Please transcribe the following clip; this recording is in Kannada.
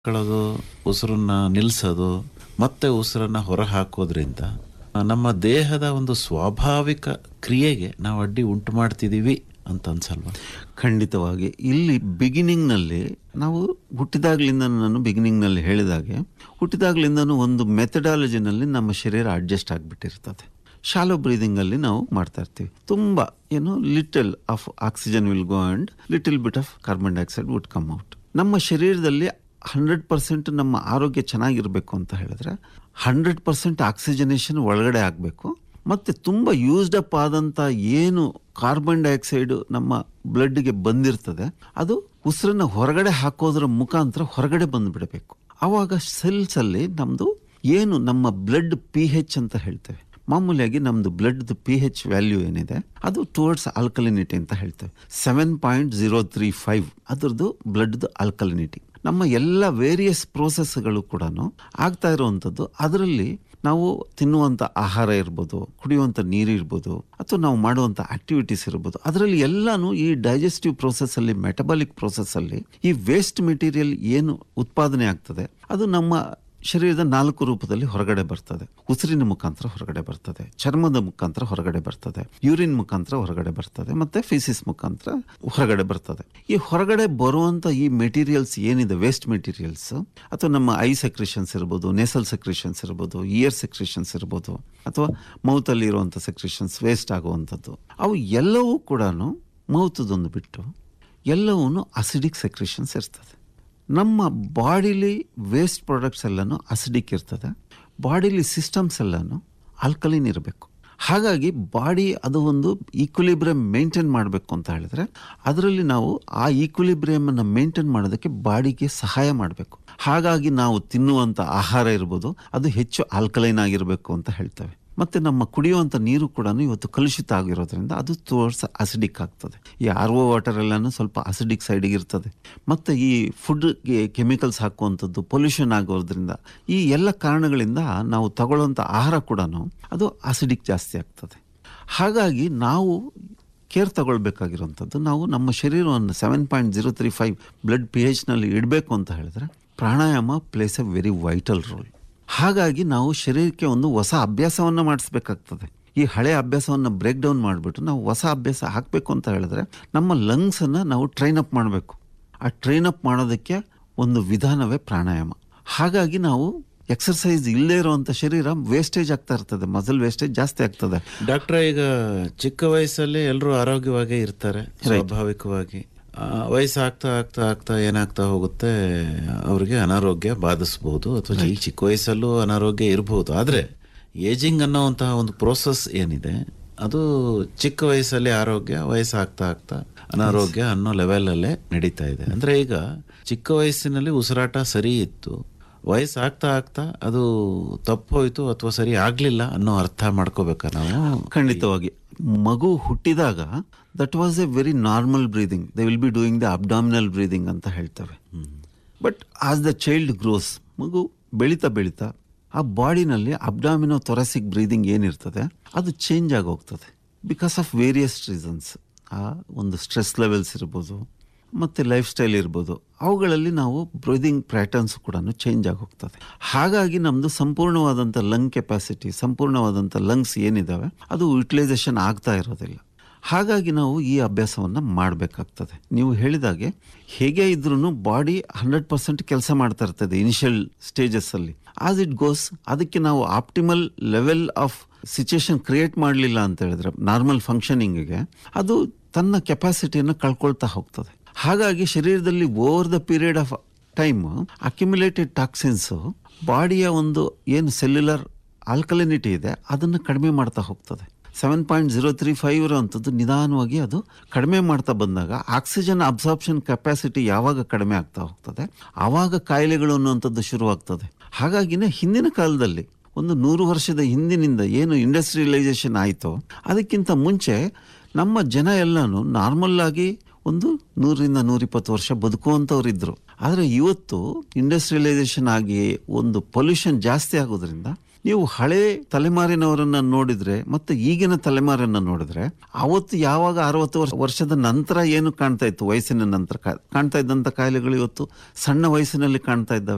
ಕಳೆದು ಉಸಿರನ್ನ ನಿಲ್ಲಿಸೋದು ಮತ್ತೆ ಉಸಿರನ್ನ ಹೊರ ಹಾಕೋದ್ರಿಂದ ನಮ್ಮ ದೇಹದ ಒಂದು ಸ್ವಾಭಾವಿಕ ಕ್ರಿಯೆಗೆ ನಾವು ಅಡ್ಡಿ ಉಂಟು ಮಾಡ್ತಿದ್ದೀವಿ ಅಂತ ಅನ್ಸಲ್ವಾ ಖಂಡಿತವಾಗಿ ಇಲ್ಲಿ ಬಿಗಿನಿಂಗ್ನಲ್ಲಿ ನಾವು ಹುಟ್ಟಿದಾಗ್ಲಿಂದ ನಾನು ಬಿಗಿನಿಂಗ್ನಲ್ಲಿ ಹೇಳಿದಾಗೆ ಹುಟ್ಟಿದಾಗ್ಲಿಂದನೂ ಒಂದು ಮೆಥಡಾಲಜಿನಲ್ಲಿ ನಮ್ಮ ಶರೀರ ಅಡ್ಜಸ್ಟ್ ಆಗಿಬಿಟ್ಟಿರ್ತದೆ ಶಾಲೋ ಬ್ರೀದಿಂಗಲ್ಲಿ ನಾವು ಮಾಡ್ತಾ ಇರ್ತೀವಿ ತುಂಬ ಏನು little of oxygen will go and little bit of carbon dioxide would come out ನಮ್ಮ ಶರೀರದಲ್ಲಿ ಹಂಡ್ರೆಡ್ ಪರ್ಸೆಂಟ್ ನಮ್ಮ ಆರೋಗ್ಯ ಚೆನ್ನಾಗಿರಬೇಕು ಅಂತ ಹೇಳಿದ್ರೆ ಹಂಡ್ರೆಡ್ ಪರ್ಸೆಂಟ್ ಆಕ್ಸಿಜನೇಷನ್ ಒಳಗಡೆ ಆಗಬೇಕು ಮತ್ತು ತುಂಬ ಯೂಸ್ಡ್ ಅಪ್ ಆದಂಥ ಏನು ಕಾರ್ಬನ್ ಡೈಆಕ್ಸೈಡ್ ನಮ್ಮ ಬ್ಲಡ್ಗೆ ಬಂದಿರ್ತದೆ ಅದು ಉಸಿರನ್ನ ಹೊರಗಡೆ ಹಾಕೋದ್ರ ಮುಖಾಂತರ ಹೊರಗಡೆ ಬಂದುಬಿಡಬೇಕು ಆವಾಗ ಸೆಲ್ಸಲ್ಲಿ ನಮ್ಮದು ಏನು ನಮ್ಮ ಬ್ಲಡ್ ಪಿ ಹೆಚ್ ಅಂತ ಹೇಳ್ತೇವೆ ಮಾಮೂಲಿಯಾಗಿ ನಮ್ಮದು ಬ್ಲಡ್ದು ಪಿ ಹೆಚ್ ವ್ಯಾಲ್ಯೂ ಏನಿದೆ ಅದು ಟುವರ್ಡ್ಸ್ ಆಲ್ಕಲಿನಿಟಿ ಅಂತ ಹೇಳ್ತೇವೆ seven point zero three five ಅದರದ್ದು ಬ್ಲಡ್ದು ಆಲ್ಕಲಿನಿಟಿ ನಮ್ಮ ಎಲ್ಲ ವೇರಿಯಸ್ ಪ್ರೋಸೆಸ್ಗಳು ಕೂಡ ಆಗ್ತಾ ಇರುವಂಥದ್ದು ಅದರಲ್ಲಿ ನಾವು ತಿನ್ನುವಂಥ ಆಹಾರ ಇರ್ಬೋದು ಕುಡಿಯುವಂಥ ನೀರು ಇರ್ಬೋದು ಅಥವಾ ನಾವು ಮಾಡುವಂಥ ಆಕ್ಟಿವಿಟೀಸ್ ಇರ್ಬೋದು ಅದರಲ್ಲಿ ಎಲ್ಲಾನು ಈ ಡೈಜೆಸ್ಟಿವ್ ಪ್ರೋಸೆಸ್ಸಲ್ಲಿ ಮೆಟಬಾಲಿಕ್ ಪ್ರೋಸೆಸ್ಸಲ್ಲಿ ಈ ವೇಸ್ಟ್ ಮೆಟೀರಿಯಲ್ ಏನು ಉತ್ಪಾದನೆ ಆಗ್ತದೆ ಅದು ನಮ್ಮ ಶರೀರದ ನಾಲ್ಕು ರೂಪದಲ್ಲಿ ಹೊರಗಡೆ ಬರ್ತದೆ ಉಸಿರಿನ ಮುಖಾಂತರ ಹೊರಗಡೆ ಬರ್ತದೆ ಚರ್ಮದ ಮುಖಾಂತರ ಹೊರಗಡೆ ಬರ್ತದೆ ಯೂರಿನ್ ಮುಖಾಂತರ ಹೊರಗಡೆ ಬರ್ತದೆ ಮತ್ತೆ ಫಿಸಿಸ್ ಮುಖಾಂತರ ಹೊರಗಡೆ ಬರ್ತದೆ ಈ ಹೊರಗಡೆ ಬರುವಂತ ಈ ಮೆಟೀರಿಯಲ್ಸ್ ಏನಿದೆ ವೇಸ್ಟ್ ಮೆಟೀರಿಯಲ್ಸ್ ಅಥವಾ ನಮ್ಮ ಐ ಸೆಕ್ರೇಷನ್ಸ್ ಇರ್ಬೋದು ನೇಸಲ್ ಸೆಕ್ರೇಷನ್ಸ್ ಇರ್ಬೋದು ಇಯರ್ ಸೆಕ್ರೇಷನ್ಸ್ ಇರ್ಬೋದು ಅಥವಾ ಮೌತಲ್ಲಿ ಇರುವಂಥ ಸೆಕ್ರೇಷನ್ಸ್ ವೇಸ್ಟ್ ಆಗುವಂಥದ್ದು ಅವು ಎಲ್ಲವೂ ಕೂಡ ಮೌತದೊಂದು ಬಿಟ್ಟು ಎಲ್ಲವೂ ಅಸಿಡಿಕ್ ಸೆಕ್ರೇಷನ್ಸ್ ಇರ್ತದೆ ನಮ್ಮ ಬಾಡಿಲಿ ವೇಸ್ಟ್ ಪ್ರಾಡಕ್ಟ್ಸ್ ಎಲ್ಲನೂ ಅಸಿಡಿಕ್ ಇರ್ತದೆ ಬಾಡಿಲಿ ಸಿಸ್ಟಮ್ಸ್ ಎಲ್ಲನೂ ಆಲ್ಕಲಿನ್ ಇರಬೇಕು ಹಾಗಾಗಿ ಬಾಡಿ ಅದು ಒಂದು ಈಕ್ವಿಲಿಬ್ರಿಯಮ್ ಮೇಂಟೈನ್ ಮಾಡಬೇಕು ಅಂತ ಹೇಳಿದ್ರೆ ಅದರಲ್ಲಿ ನಾವು ಆ ಈಕ್ವಿಲಿಬ್ರಿಯಮನ್ನು ಮೇಂಟೈನ್ ಮಾಡೋದಕ್ಕೆ ಬಾಡಿಗೆ ಸಹಾಯ ಮಾಡಬೇಕು ಹಾಗಾಗಿ ನಾವು ತಿನ್ನುವಂಥ ಆಹಾರ ಇರ್ಬೋದು ಅದು ಹೆಚ್ಚು ಆಲ್ಕಲೈನ್ ಆಗಿರಬೇಕು ಅಂತ ಹೇಳ್ತೇವೆ ಮತ್ತೆ ನಮ್ಮ ಕುಡಿಯುವಂಥ ನೀರು ಕೂಡ ಇವತ್ತು ಕಲುಷಿತ ಆಗಿರೋದ್ರಿಂದ ಅದು ತೋರ್ಸ್ ಅಸಿಡಿಕ್ ಆಗ್ತದೆ ಈ ಆರ್ ಒ ವಾಟರ್ ಎಲ್ಲಾನು ಸ್ವಲ್ಪ ಅಸಿಡಿಕ್ ಸೈಡಿಗೆ ಇರ್ತದೆ ಮತ್ತೆ ಈ ಫುಡ್ಗೆ ಕೆಮಿಕಲ್ಸ್ ಹಾಕುವಂಥದ್ದು ಪೊಲ್ಯೂಷನ್ ಆಗೋದ್ರಿಂದ ಈ ಎಲ್ಲ ಕಾರಣಗಳಿಂದ ನಾವು ತಗೊಳ್ಳುವಂಥ ಆಹಾರ ಕೂಡ ಅದು ಅಸಿಡಿಕ್ ಜಾಸ್ತಿ ಆಗ್ತದೆ ಹಾಗಾಗಿ ನಾವು ಕೇರ್ ತಗೊಳ್ಬೇಕಾಗಿರುವಂಥದ್ದು ನಾವು ನಮ್ಮ ಶರೀರವನ್ನು seven point zero three five blood P ಎಚ್ನಲ್ಲಿ ಇಡಬೇಕು ಅಂತ ಹೇಳಿದ್ರೆ pranayama plays a very vital role ಹಾಗಾಗಿ ನಾವು ಶರೀರಕ್ಕೆ ಒಂದು ಹೊಸ ಅಭ್ಯಾಸವನ್ನು ಮಾಡಿಸ್ಬೇಕಾಗ್ತದೆ ಈ ಹಳೆ ಅಭ್ಯಾಸವನ್ನು ಬ್ರೇಕ್ ಡೌನ್ ಮಾಡಿಬಿಟ್ಟು ನಾವು ಹೊಸ ಅಭ್ಯಾಸ ಹಾಕಬೇಕು ಅಂತ ಹೇಳಿದ್ರೆ ನಮ್ಮ ಲಂಗ್ಸನ್ನು ನಾವು ಟ್ರೈನ್ ಅಪ್ ಮಾಡಬೇಕು ಆ ಟ್ರೈನ್ ಅಪ್ ಮಾಡೋದಕ್ಕೆ ಒಂದು ವಿಧಾನವೇ ಪ್ರಾಣಾಯಾಮ ಹಾಗಾಗಿ ನಾವು ಎಕ್ಸರ್ಸೈಸ್ ಇಲ್ಲದೇ ಇರುವಂಥ ಶರೀರ ವೇಸ್ಟೇಜ್ ಆಗ್ತಾ ಇರ್ತದೆ ಮಸಲ್ ವೇಸ್ಟೇಜ್ ಜಾಸ್ತಿ ಆಗ್ತದೆ ಡಾಕ್ಟ್ರ ಈಗ ಚಿಕ್ಕ ವಯಸ್ಸಲ್ಲಿ ಎಲ್ಲರೂ ಆರೋಗ್ಯವಾಗೇ ಇರ್ತಾರೆ ಸ್ವಾಭಾವಿಕವಾಗಿ ಆ, ವಯಸ್ಸು ಆಗ್ತಾ ಆಗ್ತಾ ಆಗ್ತಾ ಏನಾಗ್ತಾ ಹೋಗುತ್ತೆ ಅವರಿಗೆ ಅನಾರೋಗ್ಯ ಬಾಧಿಸಬಹುದು ಅಥವಾ ಈ ಚಿಕ್ಕ ವಯಸ್ಸಲ್ಲೂ ಅನಾರೋಗ್ಯ ಇರಬಹುದು ಆದ್ರೆ ಏಜಿಂಗ್ ಅನ್ನೋವಂತಹ ಒಂದು ಪ್ರೋಸೆಸ್ ಏನಿದೆ ಅದು ಚಿಕ್ಕ ವಯಸ್ಸಲ್ಲಿ ಆರೋಗ್ಯ ವಯಸ್ಸು ಆಗ್ತಾ ಆಗ್ತಾ ಅನಾರೋಗ್ಯ ಅನ್ನೋ ಲೆವೆಲಲ್ಲೇ ನಡೀತಾ ಇದೆ ಅಂದ್ರೆ ಈಗ ಚಿಕ್ಕ ವಯಸ್ಸಿನಲ್ಲಿ ಉಸಿರಾಟ ಸರಿ ಇತ್ತು ವಯಸ್ಸು ಆಗ್ತಾ ಆಗ್ತಾ ಅದು ತಪ್ಪು ಹೋಯ್ತು ಅಥವಾ ಸರಿ ಆಗ್ಲಿಲ್ಲ ಅನ್ನೋ ಅರ್ಥ ಮಾಡ್ಕೋಬೇಕಾ ನಾವು ಖಂಡಿತವಾಗಿ ಮಗು ಹುಟ್ಟಿದಾಗ that was a very normal breathing they will be doing the abdominal breathing ಅಂತ ಹೇಳ್ತೇವೆ but as the child grows ಮಗು ಬೆಳೀತಾ ಬೆಳೀತಾ ಆ ಬಾಡಿನಲ್ಲಿ ಅಬ್ಡಾಮಿನೋ ತೊರಸಿಕ್ ಬ್ರೀದಿಂಗ್ ಏನಿರ್ತದೆ ಅದು ಚೇಂಜ್ ಆಗಿ ಹೋಗ್ತದೆ ಬಿಕಾಸ್ ಆಫ್ ವೇರಿಯಸ್ ರೀಸನ್ಸ್ ಆ ಒಂದು ಸ್ಟ್ರೆಸ್ ಲೆವೆಲ್ಸ್ ಇರ್ಬೋದು ಮತ್ತು ಲೈಫ್ ಸ್ಟೈಲ್ ಇರ್ಬೋದು ಅವುಗಳಲ್ಲಿ ನಾವು ಬ್ರೀದಿಂಗ್ ಪ್ಯಾಟರ್ನ್ಸ್ ಕೂಡ ಚೇಂಜ್ ಆಗಿ ಹೋಗ್ತದೆ ಹಾಗಾಗಿ ನಮ್ಮದು ಸಂಪೂರ್ಣವಾದಂಥ ಲಂಗ್ ಕೆಪಾಸಿಟಿ ಸಂಪೂರ್ಣವಾದಂಥ ಲಂಗ್ಸ್ ಏನಿದ್ದಾವೆ ಅದು ಯುಟಿಲೈಸೇಷನ್ ಆಗ್ತಾ ಇರೋದಿಲ್ಲ ಹಾಗಾಗಿ ನಾವು ಈ ಅಭ್ಯಾಸವನ್ನು ಮಾಡಬೇಕಾಗ್ತದೆ ನೀವು ಹೇಳಿದಾಗೆ ಹೇಗೆ ಇದ್ರೂ ಬಾಡಿ ಹಂಡ್ರೆಡ್ ಪರ್ಸೆಂಟ್ ಕೆಲಸ ಮಾಡ್ತಾ ಇರ್ತದೆ ಇನಿಷಿಯಲ್ ಸ್ಟೇಜಸ್ಸಲ್ಲಿ ಆಸ್ ಇಟ್ ಗೋಸ್ ಅದಕ್ಕೆ ನಾವು optimal level of situation create ಮಾಡಲಿಲ್ಲ ಅಂತ ಹೇಳಿದ್ರೆ ನಾರ್ಮಲ್ ಫಂಕ್ಷನಿಂಗಿಗೆ ಅದು ತನ್ನ ಕೆಪಾಸಿಟಿಯನ್ನು ಕಳ್ಕೊಳ್ತಾ ಹೋಗ್ತದೆ ಹಾಗಾಗಿ ಶರೀರದಲ್ಲಿ over the period of time accumulated toxins ಬಾಡಿಯ ಒಂದು ಏನು ಸೆಲ್ಯುಲರ್ ಆಲ್ಕಲಿನಿಟಿ ಇದೆ ಅದನ್ನು ಕಡಿಮೆ ಮಾಡ್ತಾ ಹೋಗ್ತದೆ seven point zero three five ಇರೋವಂಥದ್ದು ನಿಧಾನವಾಗಿ ಅದು ಕಡಿಮೆ ಮಾಡ್ತಾ ಬಂದಾಗ ಆಕ್ಸಿಜನ್ ಅಬ್ಸಾರ್ಪ್ಷನ್ ಕೆಪಾಸಿಟಿ ಯಾವಾಗ ಕಡಿಮೆ ಆಗ್ತಾ ಹೋಗ್ತದೆ ಆವಾಗ ಕಾಯಿಲೆಗಳು ಅನ್ನುವಂಥದ್ದು ಶುರುವಾಗ್ತದೆ ಹಾಗಾಗಿನೇ ಹಿಂದಿನ ಕಾಲದಲ್ಲಿ ಒಂದು ನೂರು ವರ್ಷದ ಹಿಂದಿನಿಂದ ಏನು ಇಂಡಸ್ಟ್ರಿಯಲೈಸೇಷನ್ ಆಯಿತೋ ಅದಕ್ಕಿಂತ ಮುಂಚೆ ನಮ್ಮ ಜನ ಎಲ್ಲನೂ ನಾರ್ಮಲ್ ಆಗಿ ಒಂದು ನೂರರಿಂದ ನೂರಿಪ್ಪತ್ತು ವರ್ಷ ಬದುಕುವಂಥವ್ರು ಇದ್ರು ಆದರೆ ಇವತ್ತು ಇಂಡಸ್ಟ್ರಿಯಲೈಸೇಷನ್ ಆಗಿ ಒಂದು ಪೊಲ್ಯೂಷನ್ ಜಾಸ್ತಿ ಆಗೋದ್ರಿಂದ ನೀವು ಹಳೆ ತಲೆಮಾರಿನವರನ್ನ ನೋಡಿದ್ರೆ ಮತ್ತೆ ಈಗಿನ ತಲೆಮಾರನ್ನ ನೋಡಿದ್ರೆ ಅವತ್ತು ಯಾವಾಗ ಅರವತ್ತು ವರ್ಷ ವರ್ಷದ ನಂತರ ಏನು ಕಾಣ್ತಾ ಇತ್ತು ವಯಸ್ಸಿನ ನಂತರ ಕಾ- ಕಾಣ್ತಾ ಇದ್ದಂಥ ಕಾಯಿಲೆಗಳು ಇವತ್ತು ಸಣ್ಣ ವಯಸ್ಸಿನಲ್ಲಿ ಕಾಣ್ತಾ ಇದ್ದಾವೆ